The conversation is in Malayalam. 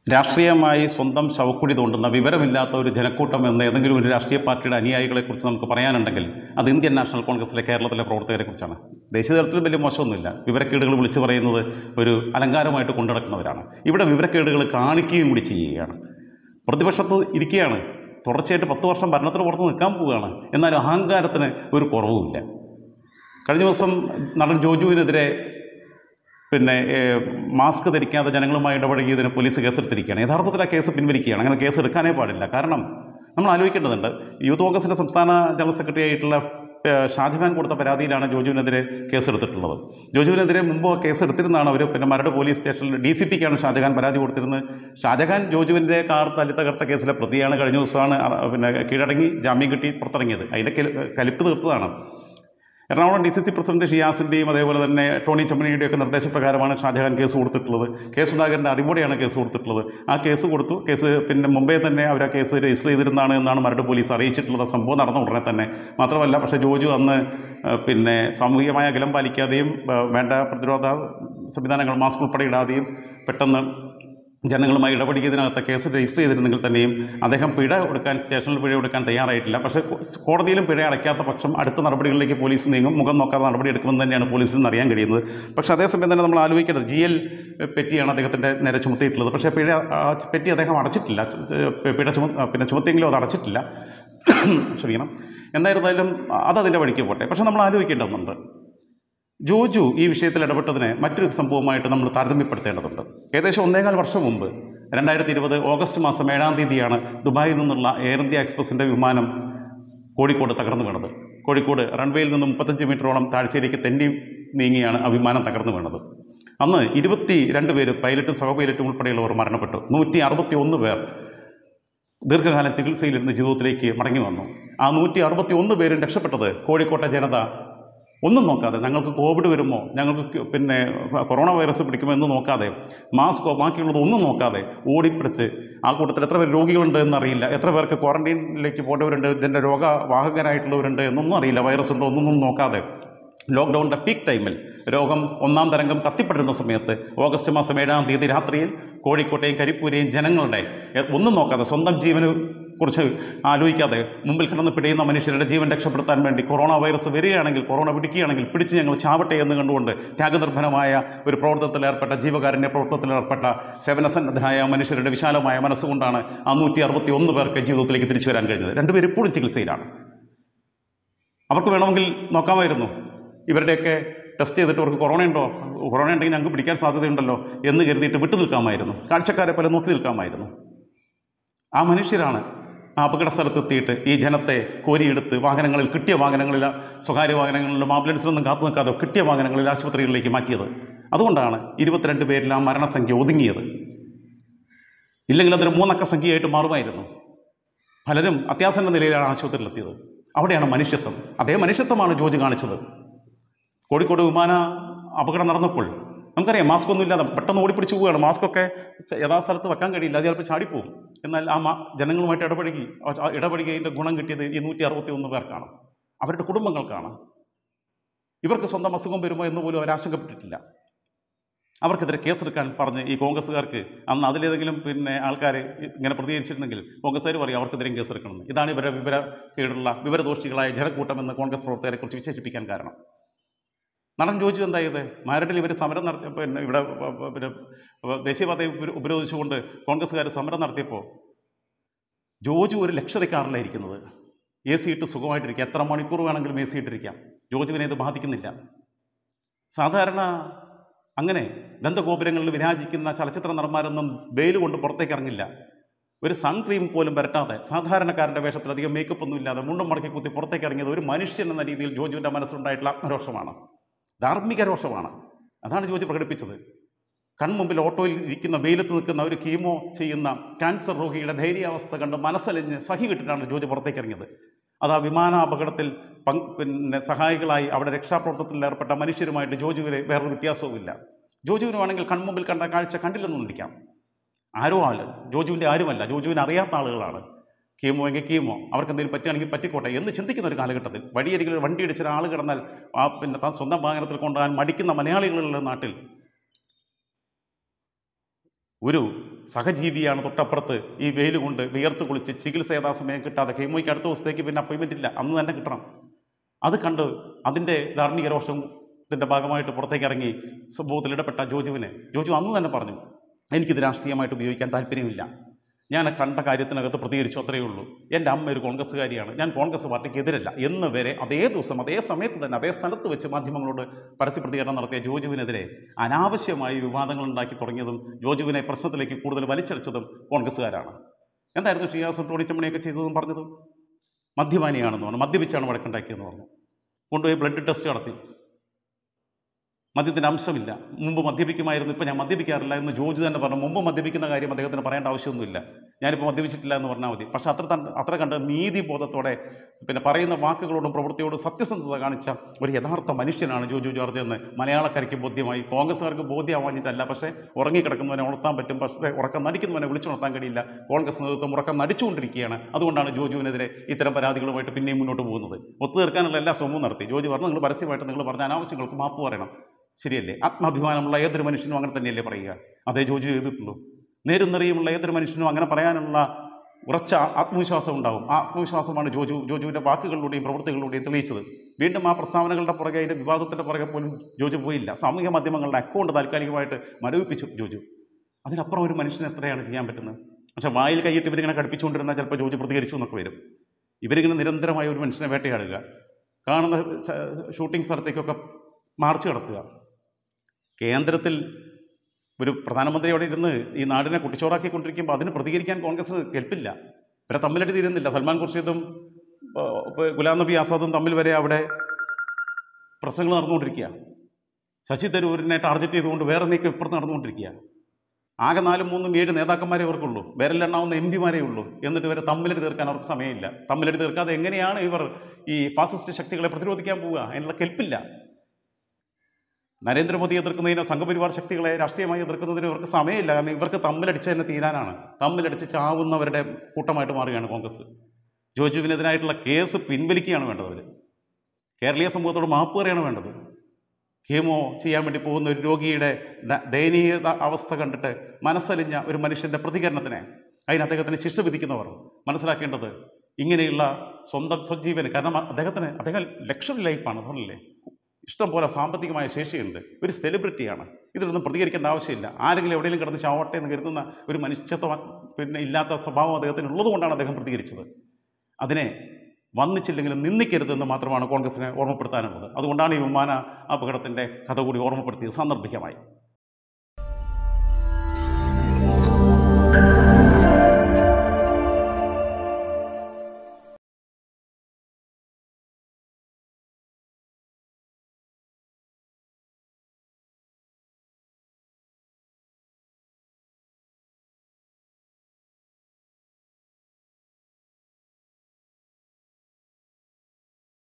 രാഷ്ട്രീയമായി സ്വന്തം ശവക്കുടി തോണ്ടുന്ന വിവരമില്ലാത്ത ഒരു ജനക്കൂട്ടം എന്ന ഏതെങ്കിലും ഒരു രാഷ്ട്രീയ പാർട്ടിയുടെ അനുയായികളെക്കുറിച്ച് നമുക്ക് പറയാനുണ്ടെങ്കിൽ അത് ഇന്ത്യൻ നാഷണൽ കോൺഗ്രസിലെ കേരളത്തിലെ പ്രവർത്തകരെക്കുറിച്ചാണ് ദേശീയ തലത്തിൽ വലിയ മോശമൊന്നുമില്ല വിവരക്കേടുകൾ വിളിച്ചു പറയുന്നത് ഒരു അലങ്കാരമായിട്ട് കൊണ്ടുനടക്കുന്നവരാണ് ഇവിടെ വിവരക്കേടുകൾ കാണിക്കുകയും കൂടി ചെയ്യുകയാണ് പ്രതിപക്ഷത്ത് ഇരിക്കുകയാണ് തുടർച്ചയായിട്ട് പത്ത് വർഷം ഭരണത്തിന് പുറത്ത് നിൽക്കാൻ പോവുകയാണ് എന്നാൽ അഹങ്കാരത്തിന് ഒരു കുറവുമില്ല കഴിഞ്ഞ ദിവസം നടൻ ജോജുവിനെതിരെ പിന്നെ ഏഹ്, മാസ്ക് ധരിക്കാതെ ജനങ്ങളുമായി ഇടപഴകിയതിന് പോലീസ് കേസെടുത്തിരിക്കുകയാണ് യഥാർത്ഥത്തിൽ ആ കേസ് പിൻവലിക്കുകയാണ് അങ്ങനെ കേസ് എടുക്കാനേ പാടില്ല കാരണം നമ്മൾ ആലോചിക്കേണ്ടതുണ്ട് യൂത്ത് കോൺഗ്രസിൻ്റെ സംസ്ഥാന ജനറൽ സെക്രട്ടറി ആയിട്ടുള്ള ഏഹ്, ഷാജഹാൻ കൊടുത്ത പരാതിയിലാണ് ജോജുവിനെതിരെ കേസെടുത്തിട്ടുള്ളത് ജോജുവിനെതിരെ മുമ്പ് കേസ് എടുത്തിരുന്നതാണ് അവർ പിന്നെ മരട് പോലീസ് സ്റ്റേഷനിൽ ഡി സി പിക്കാണ് ഷാജഹാൻ പരാതി കൊടുത്തിരുന്നത് ഷാജഹാൻ ജോജുവിൻ്റെ കാർ തല്ലി തകർത്ത കേസിലെ പ്രതിയാണ് കഴിഞ്ഞ ദിവസമാണ് അ- പിന്നെ കീഴടങ്ങി ജാമ്യം കിട്ടി പുറത്തിറങ്ങിയത് അതിൻ്റെ കെലി- കലിപ്പ് തീർത്തതാണ് Ernakulam D C C president ഷിയാസിൻ്റെയും അതേപോലെ തന്നെ ടോണി ചമ്മണിയുടെയും ഒക്കെ നിർദ്ദേശപ്രകാരമാണ് ഷാജഹാൻ കേസ് കൊടുത്തിട്ടുള്ളത് കെ സുധാകരൻ്റെ അറിവോടെയാണ് കേസ് കൊടുത്തിട്ടുള്ളത് ആ കേസ് കൊടുത്തു കേസ് പിന്നെ മുമ്പേ തന്നെ അവർ ആ കേസ് രജിസ്റ്റർ ചെയ്തിരുന്നതാണ് എന്നാണ് മരട് പോലീസ് അറിയിച്ചിട്ടുള്ളത് ആ സംഭവം നടന്ന ഉടനെ തന്നെ മാത്രമല്ല പക്ഷേ ജോജു അന്ന് ആ, പിന്നെ സാമൂഹികമായ അകലം പാലിക്കാതെയും ആ, വേണ്ട പ്രതിരോധ സംവിധാനങ്ങൾ മാസ്ക് ഉൾപ്പെടെ ഇടാതെയും പെട്ടെന്ന് ജനങ്ങളുമായി ഇടപെടിക്കുന്നതിനകത്ത് കേസ് രജിസ്റ്റർ ചെയ്തിരുന്നെങ്കിൽ തന്നെയും അദ്ദേഹം പിഴ കൊടുക്കാൻ സ്റ്റേഷനിൽ പിഴ കൊടുക്കാൻ തയ്യാറായിട്ടില്ല പക്ഷേ കോ- കോടതിയിലും പിഴ അടയ്ക്കാത്ത പക്ഷം അടുത്ത നടപടികളിലേക്ക് പോലീസ് നീങ്ങും മുഖം നോക്കാതെ നടപടി എടുക്കുമെന്ന് തന്നെയാണ് പോലീസിൽ നിന്ന് അറിയാൻ കഴിയുന്നത് പക്ഷേ അതേസമയം തന്നെ നമ്മൾ ആലോചിക്കേണ്ടത് ജി എൽ പെറ്റിയാണ് അദ്ദേഹത്തിൻ്റെ നേരെ ചുമത്തിയിട്ടുള്ളത് പക്ഷേ പിഴ ആ, പെറ്റി അദ്ദേഹം അടച്ചിട്ടില്ല ചു- പിഴ ചുമ പിന്നെ ചുമത്തിയെങ്കിലും അത് അടച്ചിട്ടില്ല ക്ഷമിക്കണം എന്തായിരുന്നാലും അതതിൻ്റെ വഴിക്ക് പോട്ടെ പക്ഷേ നമ്മൾ ആലോചിക്കേണ്ടതുണ്ട് ജോജു ഈ വിഷയത്തിൽ ഇടപെട്ടതിനെ മറ്റൊരു സംഭവമായിട്ട് നമ്മൾ താരതമ്യപ്പെടുത്തേണ്ടതുണ്ട് ഏകദേശം ഒന്നേകാൽ വർഷം മുമ്പ് രണ്ടായിരത്തി ഇരുപത് ഓഗസ്റ്റ് മാസം ഏഴാം തീയതിയാണ് ദുബായിൽ നിന്നുള്ള എയർ ഇന്ത്യ എക്സ്പ്രസിൻ്റെ വിമാനം കോഴിക്കോട് തകർന്നു വീണത് കോഴിക്കോട് റൺവേയിൽ നിന്ന് മുപ്പത്തഞ്ച് മീറ്ററോളം താഴ്ചയിലേക്ക് തെന്നി നീങ്ങിയാണ് ആ വിമാനം തകർന്നു വീണത് അന്ന് ഇരുപത്തി രണ്ട് പേര് പൈലറ്റും സഹ പൈലറ്റും ഉൾപ്പെടെയുള്ളവർ മരണപ്പെട്ടു നൂറ്റി അറുപത്തി ഒന്ന് പേർ ദീർഘകാലം ചികിത്സയിലിരുന്ന് ജീവിതത്തിലേക്ക് മടങ്ങി വന്നു ആ നൂറ്റി അറുപത്തി ഒന്ന് പേരും രക്ഷപ്പെട്ടത് കോഴിക്കോട്ടെ ജനത ഒന്നും നോക്കാതെ ഞങ്ങൾക്ക് കോവിഡ് വരുമോ ഞങ്ങൾക്ക് ക- പിന്നെ കൊറോണ വൈറസ് പിടിക്കുമോ എന്ന് നോക്കാതെ മാസ്കോ ബാക്കിയുള്ളത് ഒന്നും നോക്കാതെ ഓടിപ്പിടിച്ച് ആ കൂട്ടത്തിൽ എത്ര പേര് രോഗികളുണ്ട് എന്നറിയില്ല എത്ര പേർക്ക് ക്വാറന്റൈനിലേക്ക് പോകേണ്ടവരുണ്ട് ഇതിൻ്റെ രോഗവാഹകരായിട്ടുള്ളവരുണ്ട് എന്നൊന്നും അറിയില്ല വൈറസ് ഉണ്ടോ ഒന്നൊന്നും നോക്കാതെ ലോക്ക്ഡൗണിൻ്റെ പീക്ക് ടൈമിൽ രോഗം ഒന്നാം തരംഗം കത്തിപ്പടരുന്ന സമയത്ത് ഓഗസ്റ്റ് മാസം ഏഴാം തീയതി രാത്രിയിൽ കോഴിക്കോട്ടെയും കരിപ്പൂരെയും ജനങ്ങളുടെ എ- ഒന്നും നോക്കാതെ സ്വന്തം ജീവന് കുറിച്ച് ആലോചിക്കാതെ മുമ്പിൽ കിടന്ന് പിടിയുന്ന മനുഷ്യരുടെ ജീവൻ രക്ഷപ്പെടുത്താൻ വേണ്ടി കൊറോണ വൈറസ് വരികയാണെങ്കിൽ കൊറോണ പിടിക്കുകയാണെങ്കിൽ പിടിച്ച് ഞങ്ങൾ ചാവട്ടെ എന്ന് കണ്ടുകൊണ്ട് ത്യാഗനിർഭരമായ ഒരു പ്രവർത്തനത്തിൽ ഏർപ്പെട്ട ജീവകാരുണ്യ പ്രവർത്തനത്തിൽ ഏർപ്പെട്ട സേവനസന്നദ്ധരായ മനുഷ്യരുടെ വിശാലമായ മനസ്സുകൊണ്ടാണ് ആ നൂറ്റി അറുപത്തി ഒന്ന് പേർക്ക് ജീവിതത്തിലേക്ക് തിരിച്ചു വരാൻ കഴിഞ്ഞത് രണ്ടുപേരും ഇപ്പോഴും ചികിത്സയിലാണ് അവർക്ക് വേണമെങ്കിൽ നോക്കാമായിരുന്നു ഇവരുടെയൊക്കെ ടെസ്റ്റ് ചെയ്തിട്ട് അവർക്ക് കൊറോണ ഉണ്ടോ കൊറോണ ഉണ്ടെങ്കിൽ ഞങ്ങൾക്ക് പിടിക്കാൻ സാധ്യതയുണ്ടല്ലോ എന്ന് കരുതിയിട്ട് വിട്ടു നിൽക്കാമായിരുന്നു കാഴ്ചക്കാരെ പോലെ നോക്കി നിൽക്കാമായിരുന്നു ആ മനുഷ്യരാണ് ആ അപകട സ്ഥലത്തെത്തിയിട്ട് ഈ ജനത്തെ കോരിയെടുത്ത് വാഹനങ്ങളിൽ കിട്ടിയ വാഹനങ്ങളിൽ സ്വകാര്യ വാഹനങ്ങളിലും ആംബുലൻസിലൊന്നും കാത്തു നിൽക്കാതെ കിട്ടിയ വാഹനങ്ങളിൽ ആശുപത്രികളിലേക്ക് മാറ്റിയത് അതുകൊണ്ടാണ് ഇരുപത്തിരണ്ട് പേരിൽ ആ മരണസംഖ്യ ഒതുങ്ങിയത് ഇല്ലെങ്കിൽ അതൊരു മൂന്നക്ക സംഖ്യയായിട്ട് മാറുമായിരുന്നു പലരും അത്യാസന്ന നിലയിലാണ് ആശുപത്രിയിലെത്തിയത് അവിടെയാണ് മനുഷ്യത്വം അതേ മനുഷ്യത്വമാണ് ജോജി കാണിച്ചത് കോഴിക്കോട് വിമാന അപകടം നടന്നപ്പോൾ നമുക്കറിയാം മാസ്ക് ഒന്നും ഇല്ലാതെ പെട്ടെന്ന് ഓടിപ്പിടിച്ച് പോവുകയാണ് മാസ്കൊക്കെ യഥാസ്ഥലത്ത് വെക്കാൻ കഴിയില്ല അത് ചിലപ്പോൾ ചാടിപ്പോവും എന്നാൽ ആ മാ ജനങ്ങളുമായിട്ട് ഇടപഴകി ആ ഇടപഴകിയതിൻ്റെ ഗുണം കിട്ടിയത് ഈ നൂറ്റി അറുപത്തി ഒന്ന് പേർക്കാണ് അവരുടെ കുടുംബങ്ങൾക്കാണ് ഇവർക്ക് സ്വന്തം അസുഖം വരുമോ എന്ന് പോലും അവർ ആശങ്കപ്പെട്ടിട്ടില്ല അവർക്കെതിരെ കേസെടുക്കാൻ പറഞ്ഞ് ഈ കോൺഗ്രസ്സുകാർക്ക് അന്ന് അതിലേതെങ്കിലും പിന്നെ ആൾക്കാർ ഇങ്ങനെ പ്രതികരിച്ചിരുന്നെങ്കിൽ കോൺഗ്രസ്സുകാർ പറയും അവർക്കെതിരെയും കേസെടുക്കണമെന്ന് ഇതാണ് ഇവരുടെ വിവര കേടുള്ള വിവരദോഷികളായ ജനക്കൂട്ടമെന്ന് കോൺഗ്രസ് പ്രവർത്തകരെ കുറിച്ച് വിശേഷിപ്പിക്കാൻ കാരണം നടൻ ജോജു എന്തായത് മാരടിൽ ഇവർ സമരം നടത്തി പിന്നെ ഇവിടെ പ- പ- പിന്നെ ദേശീയപാതയെ ഉപ- ഉപരോധിച്ചുകൊണ്ട് കോൺഗ്രസ്സുകാർ സമരം നടത്തിയപ്പോൾ ജോജു ഒരു ലക്ഷറി കാറിലായിരിക്കുന്നത് എ സി ഇട്ട് സുഖമായിട്ടിരിക്കുക എത്ര മണിക്കൂർ വേണമെങ്കിലും എ സി ഇട്ടിരിക്കാം ജോജുവിനെ ഇത് ബാധിക്കുന്നില്ല സാധാരണ അങ്ങനെ ദന്തഗോപുരങ്ങളിൽ വിരാജിക്കുന്ന ചലച്ചിത്ര നടന്മാരൊന്നും വെയിൽ കൊണ്ട് പുറത്തേക്ക് ഇറങ്ങില്ല ഒരു സൺ ക്രീം പോലും പരട്ടാതെ സാധാരണക്കാരൻ്റെ വേഷത്തിൽ അധികം മേക്കപ്പ് ഒന്നും ഇല്ലാതെ മുണ്ടും മടക്കി കുത്തി പുറത്തേക്ക് ഇറങ്ങിയത് ഒരു മനുഷ്യൻ എന്ന രീതിയിൽ ജോജുവിൻ്റെ മനസ്സിലുണ്ടായിട്ടുള്ള ആത്മരോഷമാണ് ധാർമ്മിക രോഷമാണ് അതാണ് ജോജി പ്രകടിപ്പിച്ചത് കൺമുമ്പിൽ ഓട്ടോയിൽ ഇരിക്കുന്ന വെയിലത്ത് നിൽക്കുന്ന ഒരു കീമോ ചെയ്യുന്ന ക്യാൻസർ രോഗിയുടെ ധൈര്യാവസ്ഥ കണ്ട് മനസ്സലിഞ്ഞ് സഹി കിട്ടിട്ടാണ് ജോജി പുറത്തേക്ക് ഇറങ്ങിയത് അത് ആ വിമാന അപകടത്തിൽ പങ്ക് പിന്നെ സഹായികളായി അവിടെ രക്ഷാപ്രവർത്തനത്തിൽ ഏർപ്പെട്ട മനുഷ്യരുമായിട്ട് ജോജുവിന് വേറൊരു വ്യത്യാസവുമില്ല ജോജുവിന് വേണമെങ്കിൽ കൺമുമ്പിൽ കണ്ട കാഴ്ച കണ്ടില്ലെന്നും ഇരിക്കാം ആരോ ആള് ജോജുവിൻ്റെ ആരുമല്ല ജോജുവിനെ അറിയാത്ത ആളുകളാണ് കീമോ എങ്കിൽ കീമോ അവർക്ക് എന്തെങ്കിലും പറ്റുകയാണെങ്കിൽ പറ്റിക്കോട്ടെ എന്ന് ചിന്തിക്കുന്ന ഒരു കാലഘട്ടത്തിൽ വഴിയരികിൽ വണ്ടി ഇടിച്ച ഒരാൾ കിടന്നാൽ ആ പിന്നെ താൻ സ്വന്തം വാഹനത്തിൽ കൊണ്ടുപോകാൻ മടിക്കുന്ന മലയാളികളുള്ള നാട്ടിൽ ഒരു സഹജീവിയാണ് തൊട്ടപ്പുറത്ത് ഈ വെയിൽ കൊണ്ട് വിയർത്ത് കുളിച്ച് ചികിത്സ യഥാസമയം കിട്ടാതെ കെമോയ്ക്ക് അടുത്ത ദിവസത്തേക്ക് പിന്നെ അപ്പോയിൻമെൻ്റ് ഇല്ല അന്ന് തന്നെ കിട്ടണം അത് കണ്ട് അതിൻ്റെ ധാർമ്മിക രോഷത്തിൻ്റെ ഭാഗമായിട്ട് പുറത്തേക്ക് ഇറങ്ങി സംഭവത്തിൽ ഇടപെട്ട ജോജുവിനെ ജോജു അന്ന് തന്നെ പറഞ്ഞു എനിക്കിത് രാഷ്ട്രീയമായിട്ട് ഉപയോഗിക്കാൻ താല്പര്യമില്ല ഞാൻ കണ്ട കാര്യത്തിനകത്ത് പ്രതികരിച്ചു അത്രയേ ഉള്ളൂ എൻ്റെ അമ്മ ഒരു കോൺഗ്രസ്സുകാരിയാണ് ഞാൻ കോൺഗ്രസ് പാർട്ടിക്ക് എതിരല്ല എന്ന് വരെ അതേ ദിവസം അതേ സമയത്ത് തന്നെ അതേ സ്ഥലത്ത് വെച്ച് മാധ്യമങ്ങളോട് പരസ്യ പ്രതികരണം നടത്തിയ ജോജുവിനെതിരെ അനാവശ്യമായി വിവാദങ്ങൾ ഉണ്ടാക്കി തുടങ്ങിയതും ജോജുവിനെ പ്രശ്നത്തിലേക്ക് കൂടുതൽ വലിച്ചടിച്ചതും കോൺഗ്രസ്സുകാരാണ് എന്തായിരുന്നു ഷിയാസും ടോണിച്ചമ്മണിയൊക്കെ ചെയ്തതും പറഞ്ഞതും മദ്യപാനിയാണെന്ന് പറഞ്ഞു മദ്യപിച്ചാണ് വഴക്കുണ്ടാക്കിയെന്ന് പറഞ്ഞു കൊണ്ടുപോയി ബ്ലഡ് ടെസ്റ്റ് നടത്തി മദ്യത്തിൻ്റെ അംശമില്ല മുമ്പ് മദ്യപിക്കുമായിരുന്നു ഇപ്പോൾ ഞാൻ മദ്യപിക്കാറില്ല എന്ന് ജോജു തന്നെ പറഞ്ഞു മുമ്പ് മദ്യപിക്കുന്ന കാര്യം അദ്ദേഹത്തിന് പറയേണ്ട ആവശ്യമൊന്നുമില്ല ഞാനിപ്പോൾ മദ്യപിച്ചിട്ടില്ല എന്ന് പറഞ്ഞാൽ മതി പക്ഷേ അത്ര തൻ- അത്ര കണ്ട് നീതിബോധത്തോടെ പിന്നെ പറയുന്ന വാക്കുകളോടും പ്രവൃത്തിയോടും സത്യസന്ധത കാണിച്ച ഒരു യഥാർത്ഥ മനുഷ്യനാണ് ജോജു ജോർജ് എന്ന് മലയാളക്കാർക്ക് ബോധ്യമായി കോൺഗ്രസ്സുകാർക്ക് ബോധ്യമാഞ്ഞിട്ടല്ല പക്ഷേ ഉറങ്ങിക്കിടക്കുന്നവനെ ഉണർത്താൻ പറ്റും പക്ഷേ ഉറക്കം നടിക്കുന്നവനെ വിളിച്ചുണർത്താൻ കഴിയില്ല കോൺഗ്രസ് നേതൃത്വം ഉറക്കം നടിച്ചുകൊണ്ടിരിക്കുകയാണ് അതുകൊണ്ടാണ് ജോജുവിനെതിരെ ഇത്തരം പരാതികളുമായിട്ട് പിന്നെയും മുന്നോട്ട് പോകുന്നത് ഒത്തുതീർക്കാനുള്ള എല്ലാ ശ്രമവും നടത്തി ജോജു പറഞ്ഞു നിങ്ങൾ പരസ്യമായിട്ട് നിങ്ങൾ പറഞ്ഞ അനാവശ്യങ്ങൾക്ക് മാപ്പ് പറയണം ശരിയല്ലേ ആത്മാഭിമാനമുള്ള ഏതൊരു മനുഷ്യനും അങ്ങനെ തന്നെയല്ലേ പറയുക അതേ ജോജു ചെയ്തിട്ടുള്ളൂ നേരും നിറയുമുള്ള ഏതൊരു മനുഷ്യനും അങ്ങനെ പറയാനുള്ള ഉറച്ച ആത്മവിശ്വാസം ഉണ്ടാവും ആ ആത്മവിശ്വാസമാണ് ജോജു ജോജുവിൻ്റെ വാക്കുകളിലൂടെയും പ്രവൃത്തികളിലൂടെയും തെളിയിച്ചത് വീണ്ടും ആ പ്രസ്താവനകളുടെ പുറകെ അതിൻ്റെ വിവാദത്തിൻ്റെ പുറകെ പോലും ജോജു പോയില്ല സാമൂഹ്യ മാധ്യമങ്ങളുടെ അക്കൗണ്ട് താൽക്കാലികമായിട്ട് മരവിപ്പിച്ചു ജോജു അതിനപ്പുറം ഒരു മനുഷ്യന് എത്രയാണ് ചെയ്യാൻ പറ്റുന്നത് പക്ഷേ വായിൽ കൈയിട്ട് ഇവരിങ്ങനെ കടുപ്പിച്ചുകൊണ്ടിരുന്നാൽ ചിലപ്പോൾ ജോജു പ്രതികരിച്ചു എന്നൊക്കെ വരും ഇവരിങ്ങനെ നിരന്തരമായി ഒരു മനുഷ്യനെ വേട്ടയാടുക കാണുന്ന ച- ഷൂട്ടിംഗ് സ്ഥലത്തേക്കൊക്കെ മാർച്ച് നടത്തുക കേന്ദ്രത്തിൽ ഒരു പ്രധാനമന്ത്രി അവിടെ ഇരുന്ന് ഈ നാടിനെ കുട്ടിച്ചോറാക്കിക്കൊണ്ടിരിക്കുമ്പോൾ അതിന് പ്രതികരിക്കാൻ കോൺഗ്രസ് കേൾപ്പില്ല ഇവരെ തമ്മിലടി തീരുന്നില്ല സൽമാൻ ഖുർഷീദും ആ, ഇപ്പൊ ഗുലാം നബി ആസാദും തമ്മിൽ വരെ അവിടെ പ്രശ്നങ്ങൾ നടന്നുകൊണ്ടിരിക്കുക ശശി തരൂരിനെ ടാർഗറ്റ് ചെയ്തുകൊണ്ട് വേറെ നീക്കം ഇപ്പുറത്ത് നടന്നുകൊണ്ടിരിക്കുക ആകെ നാലും മൂന്നും ഏഴ് നേതാക്കന്മാരെ ഇവർക്കുള്ളൂ വിരലെണ്ണാവുന്ന എം പിമാരേ ഉള്ളൂ എന്നിട്ട് ഇവരെ തമ്മിലടി തീർക്കാൻ അവർക്ക് സമയമില്ല തമ്മിലടി തീർക്കാതെ എങ്ങനെയാണ് ഇവർ ഈ ഫാസിസ്റ്റ് ശക്തികളെ പ്രതിരോധിക്കാൻ പോവുക അതിനുള്ള കെൽപ്പില്ല നരേന്ദ്രമോദി എതിർക്കുന്നതിനോ സംഘപരിവാർ ശക്തികളെ രാഷ്ട്രീയമായി എതിർക്കുന്നതിനോ ഇവർക്ക് സമയമില്ല കാരണം ഇവർക്ക് തമ്മിലടിച്ച് തന്നെ തീരാനാണ് തമ്മിലടിച്ച് ചാവുന്നവരുടെ കൂട്ടമായിട്ട് മാറുകയാണ് കോൺഗ്രസ് ജോജുവിനെതിരായിട്ടുള്ള കേസ് പിൻവലിക്കുകയാണ് വേണ്ടത് അവർ കേരളീയ സമൂഹത്തോട് മാപ്പ് പറയാണ് വേണ്ടത് കീമോ ചെയ്യാൻ വേണ്ടി പോകുന്ന ഒരു രോഗിയുടെ ദ- ദയനീയ അവസ്ഥ കണ്ടിട്ട് മനസ്സലിഞ്ഞ ഒരു മനുഷ്യൻ്റെ പ്രതികരണത്തിന് അതിന് അദ്ദേഹത്തിന് ശിക്ഷ വിധിക്കുന്നവർ മനസ്സിലാക്കേണ്ടത് ഇങ്ങനെയുള്ള സ്വന്തം സ്വജീവന് കാരണം അദ്ദേഹത്തിന് അദ്ദേഹം ലക്ഷറി ലൈഫാണ് പറഞ്ഞില്ലേ ഇഷ്ടം പോലെ സാമ്പത്തികമായ ശേഷിയുണ്ട് ഒരു സെലിബ്രിറ്റിയാണ് ഇതിലൊന്നും പ്രതികരിക്കേണ്ട ആവശ്യമില്ല ആരെങ്കിലും എവിടെയെങ്കിലും കിടന്ന് ചാവട്ടെ എന്ന് കരുതുന്ന ഒരു മനുഷ്യത്വം പിന്നെ ഇല്ലാത്ത സ്വഭാവം അദ്ദേഹത്തിന് ഉള്ളതുകൊണ്ടാണ് അദ്ദേഹം പ്രതികരിച്ചത് അതിനെ വന്നിച്ചില്ലെങ്കിലും നിന്ദിക്കരുതെന്ന് മാത്രമാണ് കോൺഗ്രസിനെ ഓർമ്മപ്പെടുത്താനുള്ളത് അതുകൊണ്ടാണ് ഈ വിമാന അപകടത്തിൻ്റെ കഥ കൂടി ഓർമ്മപ്പെടുത്തിയത് സാന്ദർഭികമായി